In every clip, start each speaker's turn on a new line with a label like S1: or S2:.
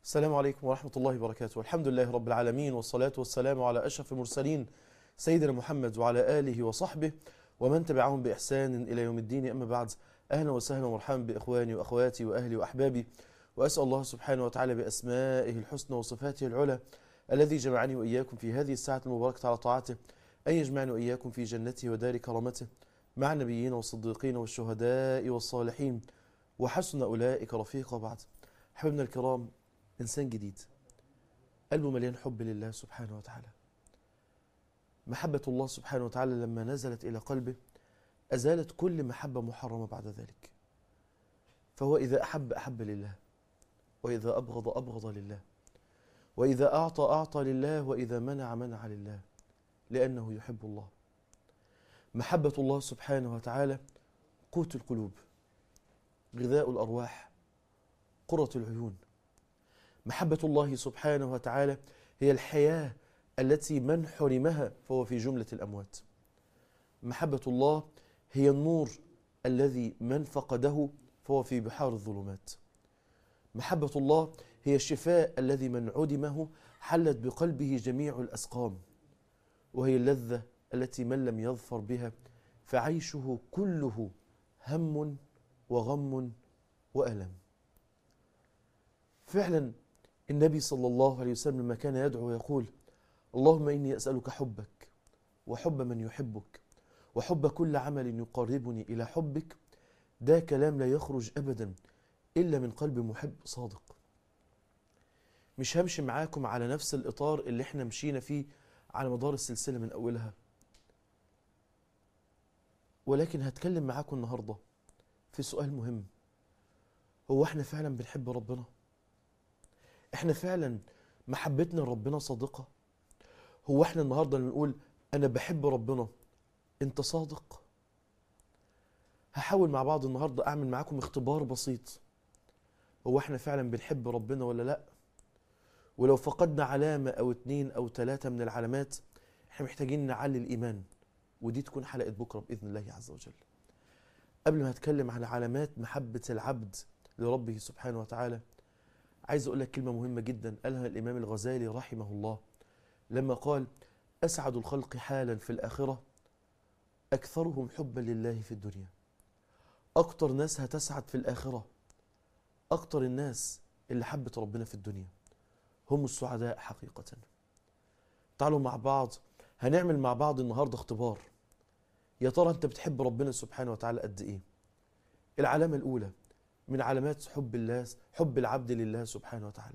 S1: السلام عليكم ورحمة الله وبركاته الحمد لله رب العالمين والصلاة والسلام على أشرف المرسلين سيدنا محمد وعلى آله وصحبه ومن تبعهم بإحسان إلى يوم الدين أما بعد أهلا وسهلا ومرحبا بإخواني وأخواتي وأهلي وأحبابي وأسأل الله سبحانه وتعالى بأسمائه الحسنى وصفاته العلى الذي جمعني وإياكم في هذه الساعة المباركة على طاعته أن يجمعني وإياكم في جنته ودار كرامته مع النبيين والصديقين والشهداء والصالحين وحسن أولئك رفيقا بعد حبيبنا الكرام إنسان جديد قلبه مليان حب لله سبحانه وتعالى محبة الله سبحانه وتعالى لما نزلت إلى قلبه أزالت كل محبة محرمة بعد ذلك فهو إذا أحب أحب لله وإذا أبغض أبغض لله وإذا أعطى أعطى لله وإذا منع منع لله لأنه يحب الله محبة الله سبحانه وتعالى قوت القلوب غذاء الأرواح قرة العيون محبة الله سبحانه وتعالى هي الحياة التي من حرمها فهو في جملة الأموات محبة الله هي النور الذي من فقده فهو في بحار الظلمات محبة الله هي الشفاء الذي من عدمه حلت بقلبه جميع الأسقام وهي اللذة التي من لم يظفر بها فعيشه كله هم وغم وألم فعلا النبي صلى الله عليه وسلم لما كان يدعو يقول اللهم إني أسألك حبك وحب من يحبك وحب كل عمل يقربني إلى حبك ده كلام لا يخرج أبدا إلا من قلب محب صادق مش همشي معاكم على نفس الإطار اللي احنا مشينا فيه على مدار السلسلة من أولها ولكن هتكلم معاكم النهاردة في سؤال مهم هو احنا فعلا بنحب ربنا احنا فعلا محبتنا لربنا صادقة هو احنا النهاردة بنقول انا بحب ربنا انت صادق هحاول مع بعض النهاردة اعمل معاكم اختبار بسيط هو احنا فعلا بنحب ربنا ولا لا ولو فقدنا علامة او اتنين او تلاتة من العلامات احنا محتاجين نعلي الايمان ودي تكون حلقة بكرة بإذن الله عز وجل قبل ما هتكلم عن علامات محبة العبد لربه سبحانه وتعالى عايز أقول لك كلمة مهمة جدا قالها الإمام الغزالي رحمه الله لما قال أسعد الخلق حالا في الآخرة أكثرهم حبا لله في الدنيا أكتر ناس هتسعد في الآخرة أكتر الناس اللي حبت ربنا في الدنيا هم السعداء حقيقة تعالوا مع بعض هنعمل مع بعض النهاردة اختبار يا ترى أنت بتحب ربنا سبحانه وتعالى قد إيه العلامة الأولى من علامات حب الله حب العبد لله سبحانه وتعالى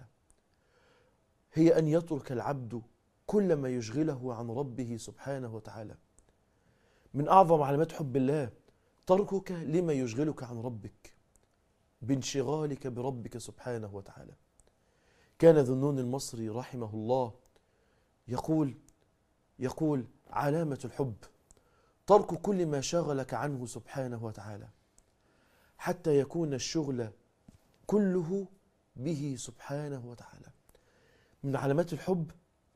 S1: هي أن يترك العبد كل ما يشغله عن ربه سبحانه وتعالى من أعظم علامات حب الله تركك لما يشغلك عن ربك بانشغالك بربك سبحانه وتعالى كان ذنون المصري رحمه الله يقول يقول علامة الحب ترك كل ما شغلك عنه سبحانه وتعالى حتى يكون الشغل كله به سبحانه وتعالى من علامات الحب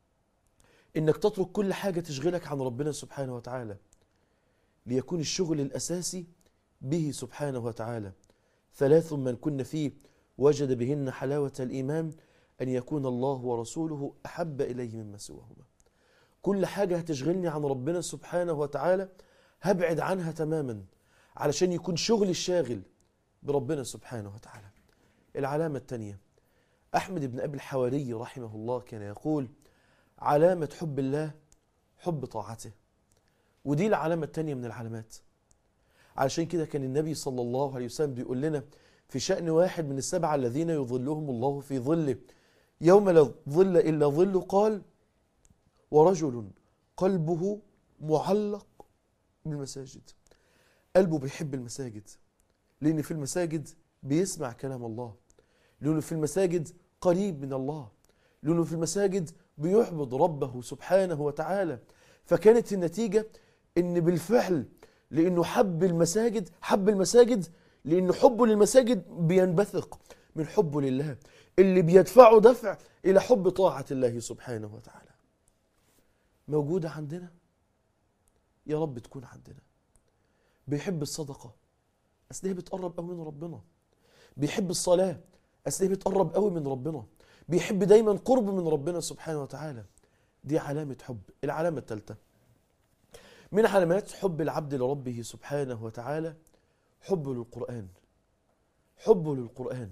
S1: انك تترك كل حاجة تشغلك عن ربنا سبحانه وتعالى ليكون الشغل الأساسي به سبحانه وتعالى ثلاث من كن فيه وجد بهن حلاوة الإيمان أن يكون الله ورسوله أحب إليه مما سواهما كل حاجة هتشغلني عن ربنا سبحانه وتعالى هبعد عنها تماما علشان يكون شغلي الشاغل بربنا سبحانه وتعالى العلامة الثانية أحمد بن أبي الحواري رحمه الله كان يقول علامة حب الله حب طاعته ودي العلامة الثانية من العلامات علشان كده كان النبي صلى الله عليه وسلم بيقول لنا في شأن واحد من السبعة الذين يظلهم الله في ظله يوم لا ظل إلا ظله قال ورجل قلبه معلق بالمساجد قلبه بيحب المساجد لأن في المساجد بيسمع كلام الله لأنه في المساجد قريب من الله لأنه في المساجد بيعبد ربه سبحانه وتعالى فكانت النتيجة إن بالفعل لأنه حب المساجد حب المساجد لأنه حبه للمساجد بينبثق من حبه لله اللي بيدفعه دفع إلى حب طاعة الله سبحانه وتعالى موجودة عندنا يا رب تكون عندنا بيحب الصدقة أصل هي بتقرب قوي من ربنا بيحب الصلاة أصل هي بتقرب قوي من ربنا بيحب دايما قرب من ربنا سبحانه وتعالى دي علامة حب العلامة الثالثة من علامات حب العبد لربه سبحانه وتعالى حبه للقرآن حبه للقرآن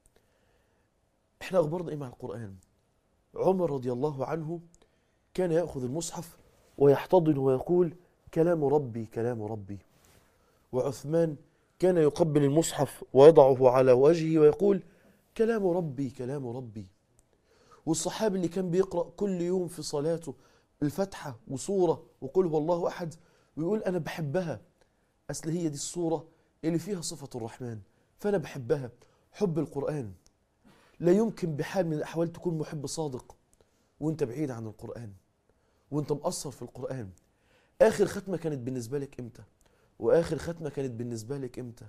S1: احنا اخبرنا ايه مع القرآن عمر رضي الله عنه كان يأخذ المصحف ويحتضن ويقول كلام ربي كلام ربي وعثمان كان يقبل المصحف ويضعه على وجهه ويقول كلام ربي كلام ربي والصحابي اللي كان بيقرأ كل يوم في صلاته الفتحة وصورة وقل هو الله أحد ويقول أنا بحبها أصل هي دي الصورة اللي فيها صفة الرحمن فأنا بحبها حب القرآن لا يمكن بحال من الأحوال تكون محب صادق وانت بعيد عن القرآن وانت مقصر في القرآن آخر ختمة كانت بالنسبة لك إمتى وآخر ختمة كانت بالنسبة لك إمتى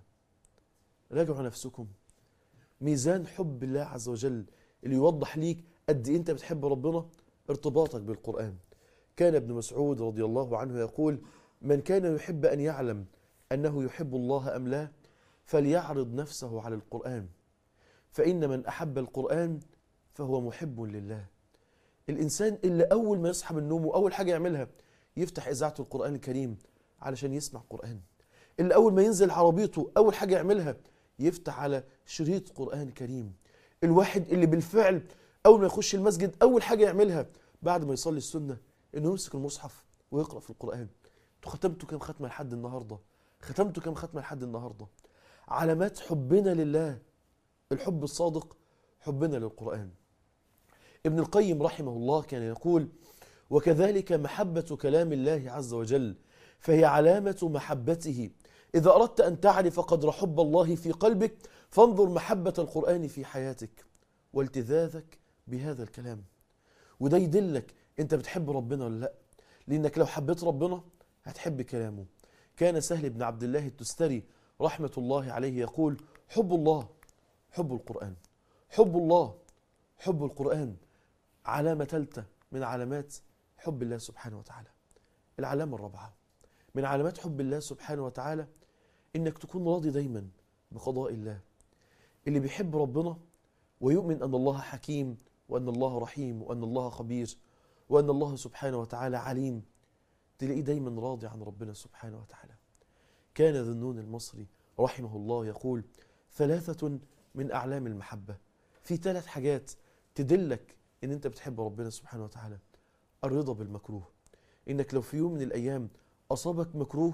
S1: راجعوا نفسكم ميزان حب الله عز وجل اللي يوضح ليك قد إيه انت بتحب ربنا ارتباطك بالقرآن كان ابن مسعود رضي الله عنه يقول من كان يحب أن يعلم أنه يحب الله أم لا فليعرض نفسه على القرآن فإن من أحب القرآن فهو محب لله الإنسان اللي أول ما يصحى من النوم وأول حاجة يعملها يفتح إذاعة القرآن الكريم علشان يسمع قرآن اللي أول ما ينزل عربيته أول حاجة يعملها يفتح على شريط قرآن كريم الواحد اللي بالفعل أول ما يخش المسجد أول حاجة يعملها بعد ما يصلي السنة إنه يمسك المصحف ويقرأ في القرآن انتوا ختمتوا كام ختمة لحد النهاردة ختمتوا كام ختمة لحد النهاردة علامات حبنا لله الحب الصادق حبنا للقرآن ابن القيم رحمه الله كان يقول وكذلك محبة كلام الله عز وجل فهي علامة محبته إذا أردت أن تعرف قدر حب الله في قلبك فانظر محبة القرآن في حياتك والتذاذك بهذا الكلام وده يدلك أنت بتحب ربنا ولا لا لأنك لو حبيت ربنا هتحب كلامه كان سهل بن عبد الله التستري رحمة الله عليه يقول حب الله حب القرآن حب الله حب القرآن علامة ثالثة من علامات حب الله سبحانه وتعالى العلامة الرابعة من علامات حب الله سبحانه وتعالى إنك تكون راضي دايما بقضاء الله اللي بيحب ربنا ويؤمن أن الله حكيم وأن الله رحيم وأن الله خبير وأن الله سبحانه وتعالى عليم تلاقيه دايما راضي عن ربنا سبحانه وتعالى كان ذنون المصري رحمه الله يقول ثلاثة من أعلام المحبة في ثلاث حاجات تدلك إن أنت بتحب ربنا سبحانه وتعالى الرضا بالمكروه إنك لو في يوم من الأيام أصابك مكروه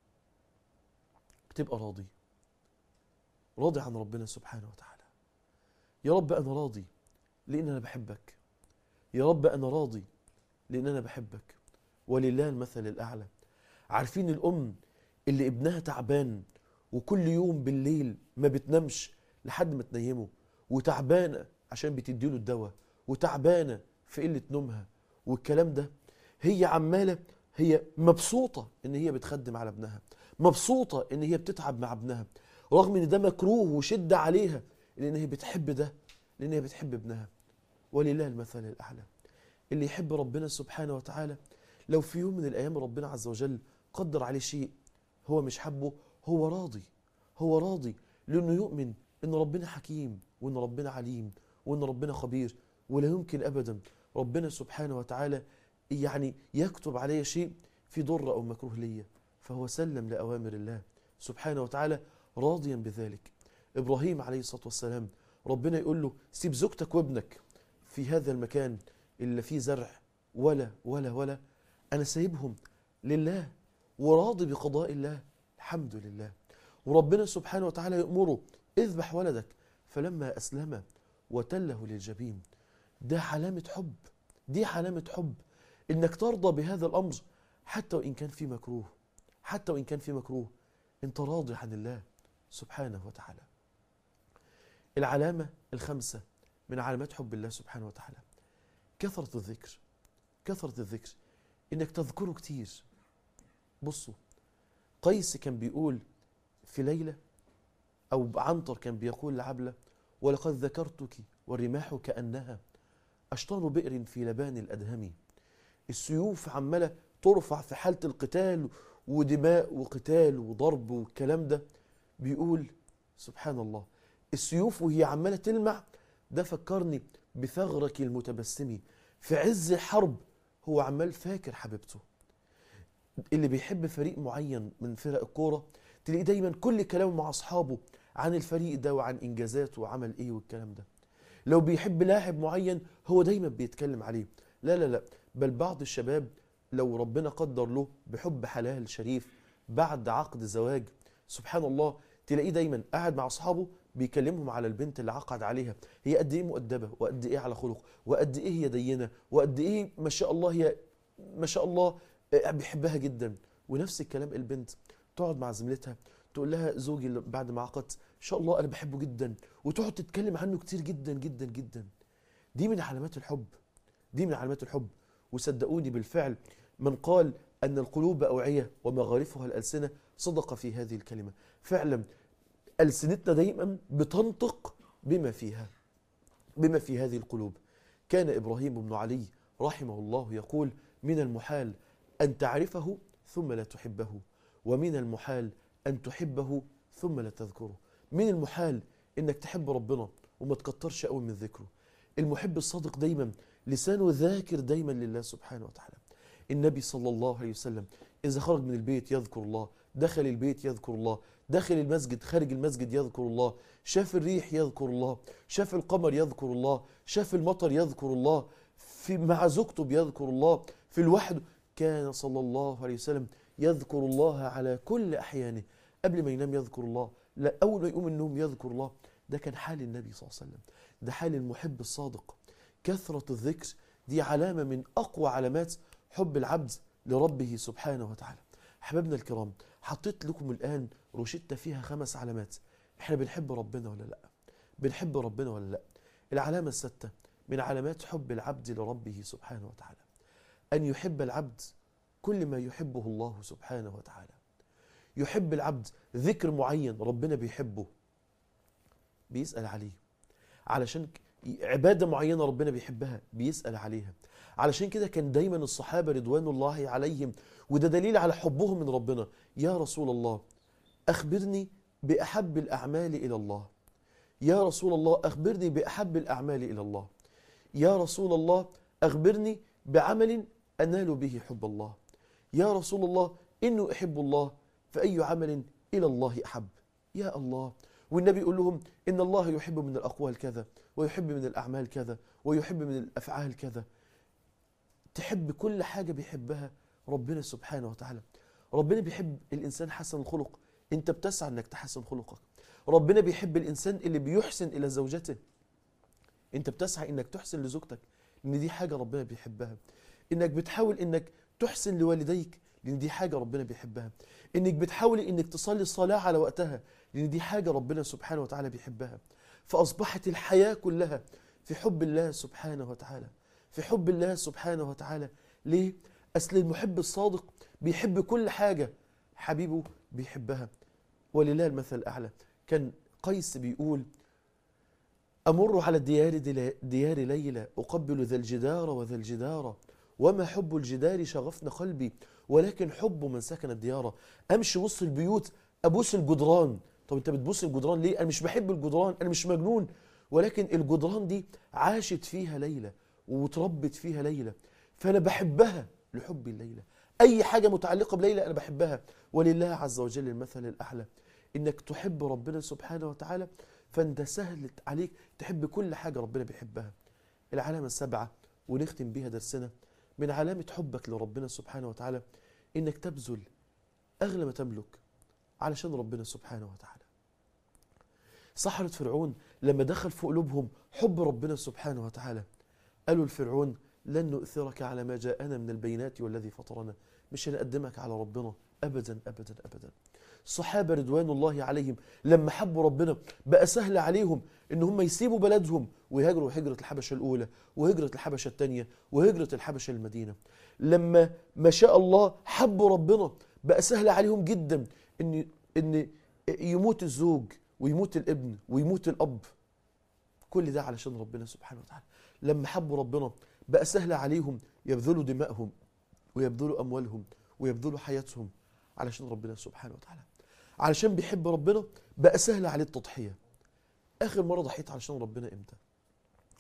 S1: بتبقى راضي راضي عن ربنا سبحانه وتعالى يا رب أنا راضي لأن أنا بحبك يا رب أنا راضي لأن أنا بحبك ولله المثل الأعلى عارفين الأم اللي ابنها تعبان وكل يوم بالليل ما بتنامش لحد ما تنيمه وتعبانة عشان بتديله الدواء وتعبانة في قلة نومها والكلام ده هي عمالة هي مبسوطة ان هي بتخدم على ابنها مبسوطة ان هي بتتعب مع ابنها رغم ان ده مكروه وشدة عليها لان هي بتحب ده لان هي بتحب ابنها ولله المثل الاعلى اللي يحب ربنا سبحانه وتعالى لو في يوم من الايام ربنا عز وجل قدر عليه شيء هو مش حبه هو راضي هو راضي لانه يؤمن ان ربنا حكيم وان ربنا عليم وان ربنا خبير ولا يمكن ابدا ربنا سبحانه وتعالى يعني يكتب علي شيء في ضر او مكروه ليا فهو سلم لاوامر الله سبحانه وتعالى راضيا بذلك ابراهيم عليه الصلاه والسلام ربنا يقول له سيب زوجتك وابنك في هذا المكان اللي فيه زرع ولا ولا ولا انا سايبهم لله وراضي بقضاء الله الحمد لله وربنا سبحانه وتعالى يأمره اذبح ولدك فلما أسلم وتله للجبين ده علامة حب دي علامة حب إنك ترضى بهذا الأمر حتى وإن كان في مكروه حتى وإن كان في مكروه أنت راضي عن الله سبحانه وتعالى العلامة الخامسة من علامات حب الله سبحانه وتعالى كثرة الذكر كثرة الذكر إنك تذكره كتير بصوا قيس كان بيقول في ليلة أو عنتر كان بيقول لعبلة ولقد ذكرتك والرماح كأنها أشطان بئر في لبان الأدهم السيوف عمالة ترفع في حالة القتال ودماء وقتال وضرب والكلام ده بيقول سبحان الله السيوف وهي عمالة تلمع ده فكرني بثغرك المتبسم في عز الحرب هو عمال فاكر حبيبته اللي بيحب فريق معين من فرق الكوره تلاقيه دايما كل كلامه مع اصحابه عن الفريق ده وعن انجازاته وعمل ايه والكلام ده لو بيحب لاعب معين هو دايما بيتكلم عليه لا لا لا بل بعض الشباب لو ربنا قدر له بحب حلال شريف بعد عقد زواج سبحان الله تلاقيه دايما قاعد مع اصحابه بيكلمهم على البنت اللي عقد عليها هي قد ايه مؤدبه وقد ايه على خلق وقد ايه هي دينه وقد ايه ما شاء الله هي ما شاء الله آه، بيحبها جدا ونفس الكلام البنت تقعد مع زميلتها تقول لها زوجي اللي بعد ما عقدت ان شاء الله انا بحبه جدا وتقعد تتكلم عنه كتير جدا جدا جدا دي من علامات الحب دي من علامات الحب وصدقوني بالفعل من قال ان القلوب اوعيه ومغارفها الالسنه صدق في هذه الكلمه فعلا ألسنتنا دايما بتنطق بما فيها بما في هذه القلوب كان إبراهيم بن علي رحمه الله يقول من المحال أن تعرفه ثم لا تحبه ومن المحال أن تحبه ثم لا تذكره من المحال إنك تحب ربنا وما تكترش قوي من ذكره المحب الصادق دايما لسانه ذاكر دايما لله سبحانه وتعالى النبي صلى الله عليه وسلم إذا خرج من البيت يذكر الله دخل البيت يذكر الله داخل المسجد خارج المسجد يذكر الله شاف الريح يذكر الله شاف القمر يذكر الله شاف المطر يذكر الله في مع زوجته بيذكر الله في الوحد كان صلى الله عليه وسلم يذكر الله على كل أحيانه قبل ما ينام يذكر الله لا أول ما يقوم النوم يذكر الله ده كان حال النبي صلى الله عليه وسلم ده حال المحب الصادق كثرة الذكر دي علامة من أقوى علامات حب العبد لربه سبحانه وتعالى أحبابنا الكرام حطيت لكم الآن روشتة فيها خمس علامات احنا بنحب ربنا ولا لا بنحب ربنا ولا لا العلامة الستة من علامات حب العبد لربه سبحانه وتعالى أن يحب العبد كل ما يحبه الله سبحانه وتعالى يحب العبد ذكر معين ربنا بيحبه بيسأل عليه علشان ك- عبادة معينة ربنا بيحبها بيسأل عليها علشان كده كان دايما الصحابة رضوان الله عليهم وده دليل على حبهم من ربنا يا رسول الله أخبرني بأحب الأعمال إلى الله يا رسول الله أخبرني بأحب الأعمال إلى الله يا رسول الله أخبرني بعمل أنال به حب الله يا رسول الله إنه أحب الله فأي عمل إلى الله أحب يا الله والنبي يقول لهم إن الله يحب من الأقوال كذا ويحب من الأعمال كذا ويحب من الأفعال كذا تحب كل حاجة بيحبها ربنا سبحانه وتعالى ربنا بيحب الإنسان حسن الخلق أنت بتسعى أنك تحسن خلقك ربنا بيحب الإنسان اللي بيحسن إلى زوجته أنت بتسعى أنك تحسن لزوجتك لأن دي حاجة ربنا بيحبها أنك بتحاول أنك تحسن لوالديك لأن دي حاجة ربنا بيحبها أنك بتحاول أنك تصلي الصلاة على وقتها لأن دي حاجة ربنا سبحانه وتعالى بيحبها فأصبحت الحياة كلها في حب الله سبحانه وتعالى في حب الله سبحانه وتعالى ليه؟ أصل المحب الصادق بيحب كل حاجة حبيبه بيحبها ولله المثل الأعلى كان قيس بيقول أمر على الديار دلا- ديار ليلى أقبل ذا الجدار وذا الجدار وما حب الجدار شغفن قلبي ولكن حب من سكن الديار أمشي وسط البيوت أبوس الجدران طب أنت بتبوس الجدران ليه؟ أنا مش بحب الجدران أنا مش مجنون ولكن الجدران دي عاشت فيها ليلى وتربت فيها ليلى فأنا بحبها لحب الليلة أي حاجة متعلقة بليلى أنا بحبها ولله عز وجل المثل الأعلى إنك تحب ربنا سبحانه وتعالى فأنت سهل عليك تحب كل حاجة ربنا بيحبها العلامة السبعة ونختم بيها درسنا من علامة حبك لربنا سبحانه وتعالى إنك تبذل أغلى ما تملك علشان ربنا سبحانه وتعالى سحرة فرعون لما دخل في قلوبهم حب ربنا سبحانه وتعالى قالوا لفرعون لن نؤثرك على ما جاءنا من البينات والذي فطرنا مش هنقدمك على ربنا أبدا أبدا أبدا الصحابة رضوان الله عليهم لما حبوا ربنا بقى سهل عليهم ان هم يسيبوا بلدهم ويهاجروا هجرة الحبشة الأولى وهجرة الحبشة الثانية وهجرة الحبشة المدينة لما ما شاء الله حبوا ربنا بقى سهل عليهم جدا ان ان يموت الزوج ويموت الابن ويموت الأب كل ده علشان ربنا سبحانه وتعالى لما حبوا ربنا بقى سهل عليهم يبذلوا دمائهم ويبذلوا أموالهم ويبذلوا حياتهم علشان ربنا سبحانه وتعالى علشان بيحب ربنا بقى سهل عليه التضحية آخر مرة ضحيت علشان ربنا إمتى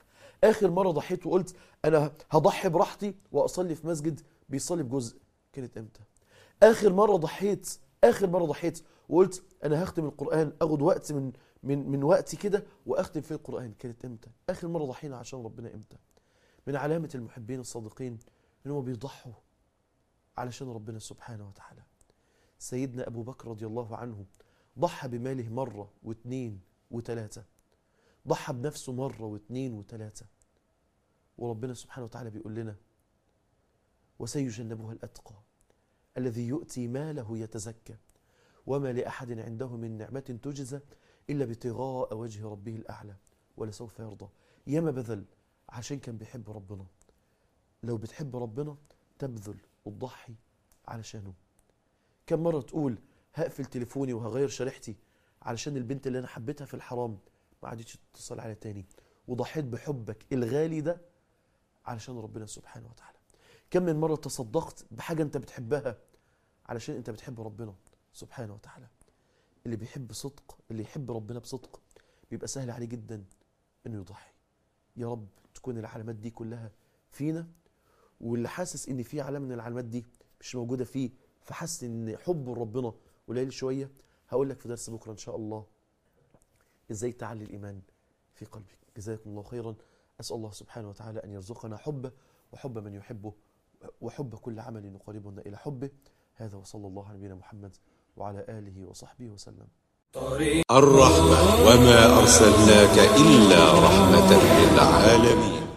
S1: اخر مره ضحيت وقلت انا هضحي براحتي واصلي في مسجد بيصلي بجزء كانت امتى اخر مره ضحيت اخر مره ضحيت وقلت انا هختم القران اخد وقت من من من وقتي كده واختم فيه القران كانت امتى اخر مره ضحينا عشان ربنا امتى من علامه المحبين الصادقين انهم بيضحوا علشان ربنا سبحانه وتعالى سيدنا ابو بكر رضي الله عنه ضحى بماله مره واثنين وثلاثه ضحى بنفسه مره واثنين وثلاثه وربنا سبحانه وتعالى بيقول لنا وسيجنبها الاتقى الذي يؤتي ماله يتزكى وما لاحد عنده من نعمه تجزى الا ابتغاء وجه ربه الاعلى ولسوف يرضى ياما بذل عشان كان بيحب ربنا لو بتحب ربنا تبذل وتضحي علشانه كم مرة تقول هقفل تليفوني وهغير شريحتي علشان البنت اللي انا حبيتها في الحرام ما عادتش تتصل عليا تاني وضحيت بحبك الغالي ده علشان ربنا سبحانه وتعالى كم من مرة تصدقت بحاجة انت بتحبها علشان انت بتحب ربنا سبحانه وتعالى اللي بيحب صدق اللي يحب ربنا بصدق بيبقى سهل عليه جدا انه يضحي يا رب تكون العلامات دي كلها فينا واللي حاسس ان في علامه من العلامات دي مش موجوده فيه فحاسس ان حبه لربنا قليل شويه هقول لك في درس بكره ان شاء الله ازاي تعلي الايمان في قلبك جزاكم الله خيرا اسال الله سبحانه وتعالى ان يرزقنا حبه وحب من يحبه وحب كل عمل يقربنا الى حبه هذا وصلى الله على نبينا محمد وعلى اله وصحبه وسلم
S2: الرحمة وما أرسلناك إلا رحمة للعالمين